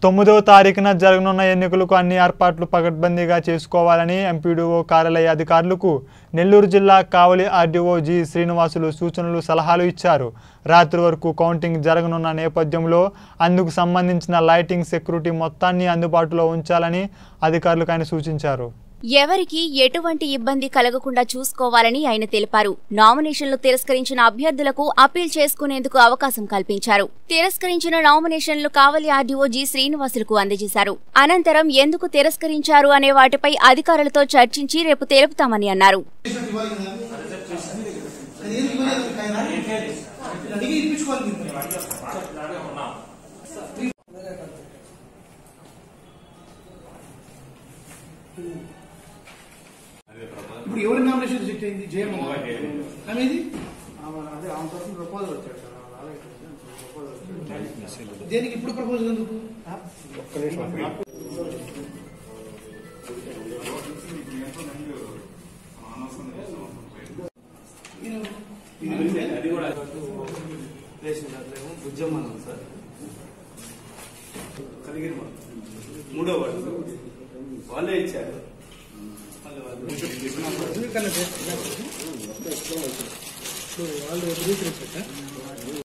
తొమ్మిదవ తారీఖున జరగనున్న ఎన్నికలకు అన్ని ఏర్పాట్లు పకడ్బందీగా చేసుకోవాలని ఎంపీడీఓ కార్యాలయ అధికారులకు నెల్లూరు జిల్లా కావలి ఆర్డీఓ జి శ్రీనివాసులు సూచనలు సలహాలు ఇచ్చారు రాత్రి వరకు కౌంటింగ్ జరగనున్న నేపథ్యంలో అందుకు సంబంధించిన లైటింగ్ సెక్యూరిటీ మొత్తాన్ని అందుబాటులో ఉంచాలని అధికారులకు ఆయన సూచించారు ఎవరికి ఎటువంటి ఇబ్బంది కలగకుండా చూసుకోవాలని ఆయన తెలిపారు నామినేషన్లు తిరస్కరించిన అభ్యర్థులకు అప్పీల్ చేసుకునేందుకు అవకాశం కల్పించారు తిరస్కరించిన నామినేషన్లు కావలి ఆర్డీఓ జి శ్రీనివాసులకు అందజేశారు అనంతరం ఎందుకు తిరస్కరించారు అనే వాటిపై అధికారులతో చర్చించి రేపు తెలుపుతామని అన్నారు అది ఏది ఇవ్వలేదు మీకు ఆయన? మీరు అడిగి ఇప్పించుకోవాలి మీరు. ఇప్పుడు ఎవరి నామినేషన్ రిజెక్ట్ అయింది జయమ్మ అనేది అదే ఆమె తరఫున ప్రపోజల్ వచ్చాడు సార్ అలాగే ప్రపోజల్ వచ్చాడు దేనికి ఇప్పుడు ప్రపోజల్ ఎందుకు రేషన్ దాంట్లో బుజ్జమ్మ అని ఉంది సార్ కలిగిరి మా మూడో వాడు వాళ్ళే ఇచ్చారు మళ్ళీ వాళ్ళు ఎందుకన్నా చేస్తున్నారు? వాళ్ళు రిజిస్టర్